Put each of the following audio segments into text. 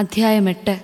അധ്യായം എട്ട്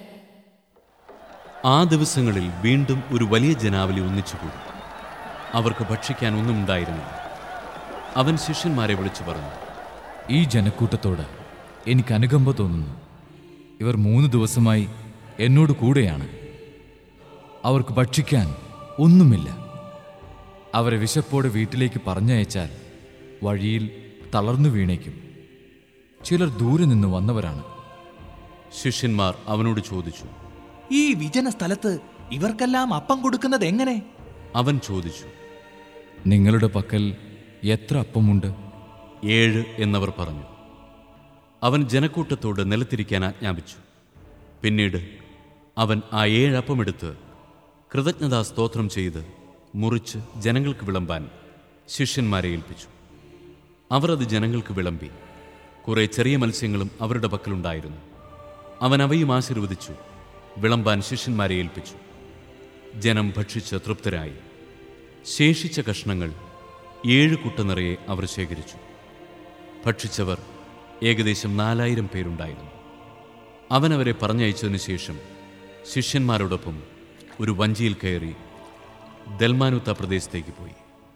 ആ ദിവസങ്ങളിൽ വീണ്ടും ഒരു വലിയ ജനാവലി ഒന്നിച്ചുകൂടി അവർക്ക് ഭക്ഷിക്കാൻ ഒന്നും ഉണ്ടായിരുന്നില്ല അവൻ ശിഷ്യന്മാരെ വിളിച്ചു പറഞ്ഞു ഈ ജനക്കൂട്ടത്തോട് എനിക്ക് അനുകമ്പ തോന്നുന്നു ഇവർ മൂന്ന് ദിവസമായി എന്നോട് കൂടെയാണ് അവർക്ക് ഭക്ഷിക്കാൻ ഒന്നുമില്ല അവരെ വിശപ്പോടെ വീട്ടിലേക്ക് പറഞ്ഞയച്ചാൽ വഴിയിൽ തളർന്നു വീണേക്കും ചിലർ ദൂരെ നിന്ന് വന്നവരാണ് ശിഷ്യന്മാർ അവനോട് ചോദിച്ചു ഈ വിജന സ്ഥലത്ത് ഇവർക്കെല്ലാം അപ്പം കൊടുക്കുന്നത് എങ്ങനെ അവൻ ചോദിച്ചു നിങ്ങളുടെ പക്കൽ എത്ര അപ്പമുണ്ട് ഏഴ് എന്നവർ പറഞ്ഞു അവൻ ജനക്കൂട്ടത്തോട് നിലത്തിരിക്കാൻ ആജ്ഞാപിച്ചു പിന്നീട് അവൻ ആ ഏഴപ്പമെടുത്ത് കൃതജ്ഞതാ സ്തോത്രം ചെയ്ത് മുറിച്ച് ജനങ്ങൾക്ക് വിളമ്പാൻ ശിഷ്യന്മാരെ ഏൽപ്പിച്ചു അവർ അത് ജനങ്ങൾക്ക് വിളമ്പി കുറെ ചെറിയ മത്സ്യങ്ങളും അവരുടെ പക്കലുണ്ടായിരുന്നു അവൻ അവയും ആശീർവദിച്ചു വിളമ്പാൻ ശിഷ്യന്മാരെ ഏൽപ്പിച്ചു ജനം ഭക്ഷിച്ച് തൃപ്തരായി ശേഷിച്ച കഷ്ണങ്ങൾ ഏഴ് കുട്ട നിറയെ അവർ ശേഖരിച്ചു ഭക്ഷിച്ചവർ ഏകദേശം നാലായിരം പേരുണ്ടായിരുന്നു അവൻ അവരെ പറഞ്ഞയച്ചതിനു ശേഷം ശിഷ്യന്മാരോടൊപ്പം ഒരു വഞ്ചിയിൽ കയറി ദൽമാനുത്ത പ്രദേശത്തേക്ക് പോയി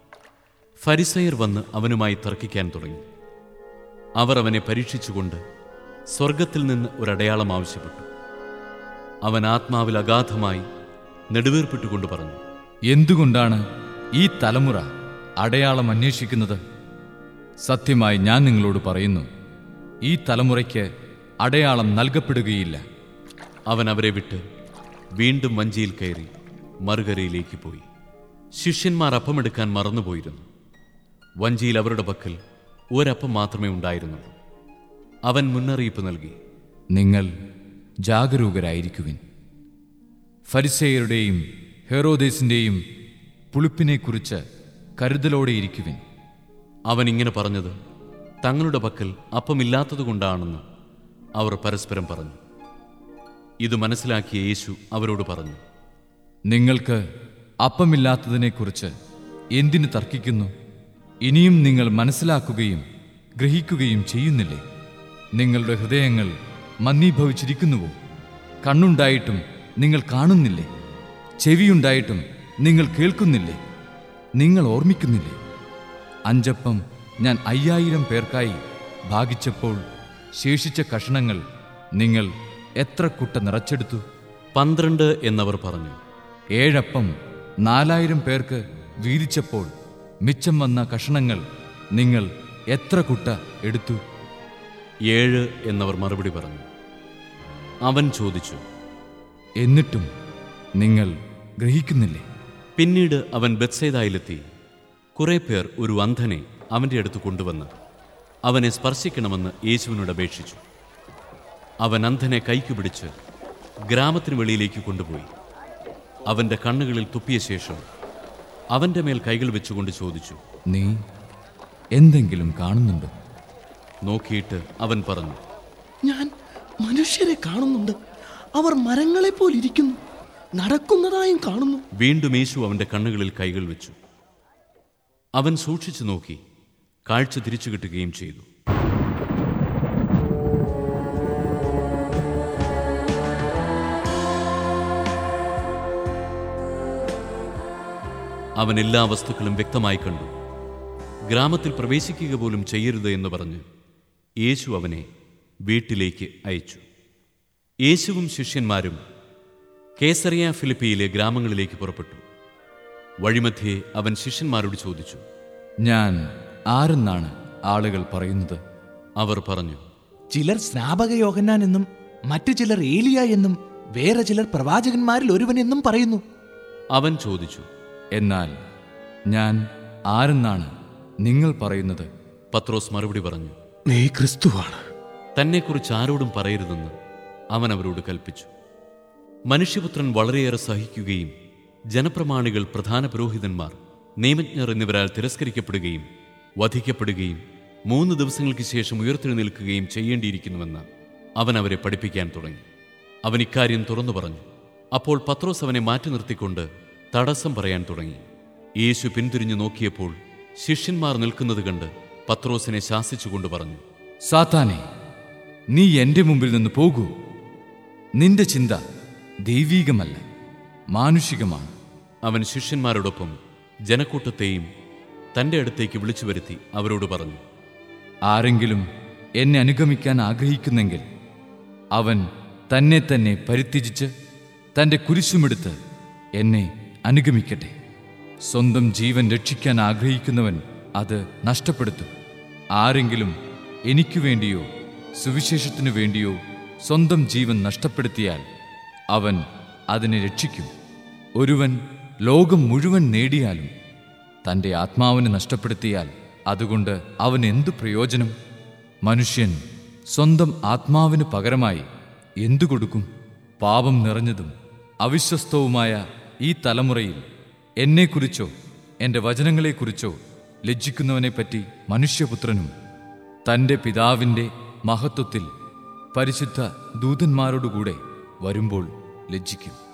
ഫരിസയർ വന്ന് അവനുമായി തർക്കിക്കാൻ തുടങ്ങി അവർ അവനെ പരീക്ഷിച്ചുകൊണ്ട് സ്വർഗത്തിൽ നിന്ന് ഒരടയാളം ആവശ്യപ്പെട്ടു അവൻ ആത്മാവിൽ അഗാധമായി നെടുവീർപ്പിട്ടുകൊണ്ട് പറഞ്ഞു എന്തുകൊണ്ടാണ് ഈ തലമുറ അടയാളം അന്വേഷിക്കുന്നത് സത്യമായി ഞാൻ നിങ്ങളോട് പറയുന്നു ഈ തലമുറയ്ക്ക് അടയാളം നൽകപ്പെടുകയില്ല അവൻ അവരെ വിട്ട് വീണ്ടും വഞ്ചിയിൽ കയറി മറുകരയിലേക്ക് പോയി ശിഷ്യന്മാർ അപ്പമെടുക്കാൻ മറന്നുപോയിരുന്നു വഞ്ചിയിൽ അവരുടെ പക്കൽ ഒരപ്പം മാത്രമേ ഉണ്ടായിരുന്നുള്ളൂ അവൻ മുന്നറിയിപ്പ് നൽകി നിങ്ങൾ ജാഗരൂകരായിരിക്കുവിൻ ഫരിസേയരുടെയും ഹെറോദേസിന്റെയും പുളിപ്പിനെക്കുറിച്ച് കരുതലോടെ ഇരിക്കുവിൻ അവൻ ഇങ്ങനെ പറഞ്ഞത് തങ്ങളുടെ പക്കൽ അപ്പമില്ലാത്തതുകൊണ്ടാണെന്ന് അവർ പരസ്പരം പറഞ്ഞു ഇത് മനസ്സിലാക്കിയ യേശു അവരോട് പറഞ്ഞു നിങ്ങൾക്ക് അപ്പമില്ലാത്തതിനെക്കുറിച്ച് എന്തിനു തർക്കിക്കുന്നു ഇനിയും നിങ്ങൾ മനസ്സിലാക്കുകയും ഗ്രഹിക്കുകയും ചെയ്യുന്നില്ലേ നിങ്ങളുടെ ഹൃദയങ്ങൾ മന്ദീഭവിച്ചിരിക്കുന്നുവോ കണ്ണുണ്ടായിട്ടും നിങ്ങൾ കാണുന്നില്ലേ ചെവിയുണ്ടായിട്ടും നിങ്ങൾ കേൾക്കുന്നില്ലേ നിങ്ങൾ ഓർമ്മിക്കുന്നില്ലേ അഞ്ചപ്പം ഞാൻ അയ്യായിരം പേർക്കായി ഭാഗിച്ചപ്പോൾ ശേഷിച്ച കഷണങ്ങൾ നിങ്ങൾ എത്ര കുട്ട നിറച്ചെടുത്തു പന്ത്രണ്ട് എന്നവർ പറഞ്ഞു ഏഴപ്പം നാലായിരം പേർക്ക് വീതിച്ചപ്പോൾ മിച്ചം വന്ന കഷണങ്ങൾ നിങ്ങൾ എത്ര കുട്ട എടുത്തു ഏഴ് എന്നവർ മറുപടി പറഞ്ഞു അവൻ ചോദിച്ചു എന്നിട്ടും നിങ്ങൾ ഗ്രഹിക്കുന്നില്ലേ പിന്നീട് അവൻ ബത്സേദായിലെത്തി കുറെ പേർ ഒരു അന്ധനെ അവൻ്റെ അടുത്ത് കൊണ്ടുവന്ന് അവനെ സ്പർശിക്കണമെന്ന് യേശുവിനോട് അപേക്ഷിച്ചു അവൻ അന്ധനെ കൈക്ക് പിടിച്ച് ഗ്രാമത്തിന് വെളിയിലേക്ക് കൊണ്ടുപോയി അവൻ്റെ കണ്ണുകളിൽ തുപ്പിയ ശേഷം അവൻ്റെ മേൽ കൈകൾ വെച്ചുകൊണ്ട് ചോദിച്ചു നീ എന്തെങ്കിലും കാണുന്നുണ്ടോ നോക്കിയിട്ട് അവൻ പറഞ്ഞു ഞാൻ മനുഷ്യരെ കാണുന്നുണ്ട് അവർ മരങ്ങളെ പോലിരിക്കുന്നു നടക്കുന്നതായും കാണുന്നു വീണ്ടും യേശു അവൻ്റെ കണ്ണുകളിൽ കൈകൾ വെച്ചു അവൻ സൂക്ഷിച്ചു നോക്കി കാഴ്ച തിരിച്ചു കിട്ടുകയും ചെയ്തു അവൻ എല്ലാ വസ്തുക്കളും വ്യക്തമായി കണ്ടു ഗ്രാമത്തിൽ പ്രവേശിക്കുക പോലും ചെയ്യരുത് എന്ന് പറഞ്ഞ് യേശു അവനെ വീട്ടിലേക്ക് അയച്ചു യേശുവും ശിഷ്യന്മാരും കേസറിയ ഫിലിപ്പിയിലെ ഗ്രാമങ്ങളിലേക്ക് പുറപ്പെട്ടു വഴിമധ്യേ അവൻ ശിഷ്യന്മാരോട് ചോദിച്ചു ഞാൻ ആരെന്നാണ് ആളുകൾ പറയുന്നത് അവർ പറഞ്ഞു ചിലർ സ്നാപക യോഹന്നാൻ എന്നും മറ്റു ചിലർ ഏലിയ എന്നും വേറെ ചിലർ പ്രവാചകന്മാരിൽ ഒരുവൻ എന്നും പറയുന്നു അവൻ ചോദിച്ചു എന്നാൽ ഞാൻ ആരെന്നാണ് നിങ്ങൾ പറയുന്നത് പത്രോസ് മറുപടി പറഞ്ഞു നീ ക്രിസ്തുവാണ് തന്നെക്കുറിച്ച് ആരോടും പറയരുതെന്ന് അവൻ അവരോട് കൽപ്പിച്ചു മനുഷ്യപുത്രൻ വളരെയേറെ സഹിക്കുകയും ജനപ്രമാണികൾ പ്രധാന പുരോഹിതന്മാർ നിയമജ്ഞർ എന്നിവരാൽ തിരസ്കരിക്കപ്പെടുകയും വധിക്കപ്പെടുകയും മൂന്ന് ദിവസങ്ങൾക്ക് ശേഷം ഉയർത്തെഴുന്നേൽക്കുകയും ചെയ്യേണ്ടിയിരിക്കുന്നുവെന്ന് അവൻ അവരെ പഠിപ്പിക്കാൻ തുടങ്ങി അവൻ ഇക്കാര്യം തുറന്നു പറഞ്ഞു അപ്പോൾ പത്രോസ് അവനെ മാറ്റി നിർത്തിക്കൊണ്ട് തടസ്സം പറയാൻ തുടങ്ങി യേശു പിന്തിരിഞ്ഞു നോക്കിയപ്പോൾ ശിഷ്യന്മാർ നിൽക്കുന്നത് കണ്ട് പത്രോസിനെ ശാസിച്ചുകൊണ്ട് പറഞ്ഞു സാത്താനെ നീ എന്റെ മുമ്പിൽ നിന്ന് പോകൂ നിന്റെ ചിന്ത ദൈവീകമല്ല മാനുഷികമാണ് അവൻ ശിഷ്യന്മാരോടൊപ്പം ജനക്കൂട്ടത്തെയും തന്റെ അടുത്തേക്ക് വിളിച്ചു വരുത്തി അവരോട് പറഞ്ഞു ആരെങ്കിലും എന്നെ അനുഗമിക്കാൻ ആഗ്രഹിക്കുന്നെങ്കിൽ അവൻ തന്നെ തന്നെ പരിത്യജിച്ച് തൻ്റെ കുരിശുമെടുത്ത് എന്നെ അനുഗമിക്കട്ടെ സ്വന്തം ജീവൻ രക്ഷിക്കാൻ ആഗ്രഹിക്കുന്നവൻ അത് നഷ്ടപ്പെടുത്തും ആരെങ്കിലും എനിക്കു വേണ്ടിയോ സുവിശേഷത്തിനു വേണ്ടിയോ സ്വന്തം ജീവൻ നഷ്ടപ്പെടുത്തിയാൽ അവൻ അതിനെ രക്ഷിക്കും ഒരുവൻ ലോകം മുഴുവൻ നേടിയാലും തൻ്റെ ആത്മാവിനെ നഷ്ടപ്പെടുത്തിയാൽ അതുകൊണ്ട് അവൻ എന്തു പ്രയോജനം മനുഷ്യൻ സ്വന്തം ആത്മാവിന് പകരമായി എന്തു കൊടുക്കും പാപം നിറഞ്ഞതും അവിശ്വസ്തവുമായ ഈ തലമുറയിൽ എന്നെക്കുറിച്ചോ എൻ്റെ വചനങ്ങളെക്കുറിച്ചോ ലജ്ജിക്കുന്നവനെപ്പറ്റി മനുഷ്യപുത്രനും തൻ്റെ പിതാവിൻ്റെ മഹത്വത്തിൽ പരിശുദ്ധ ദൂതന്മാരോടുകൂടെ വരുമ്പോൾ ലജ്ജിക്കും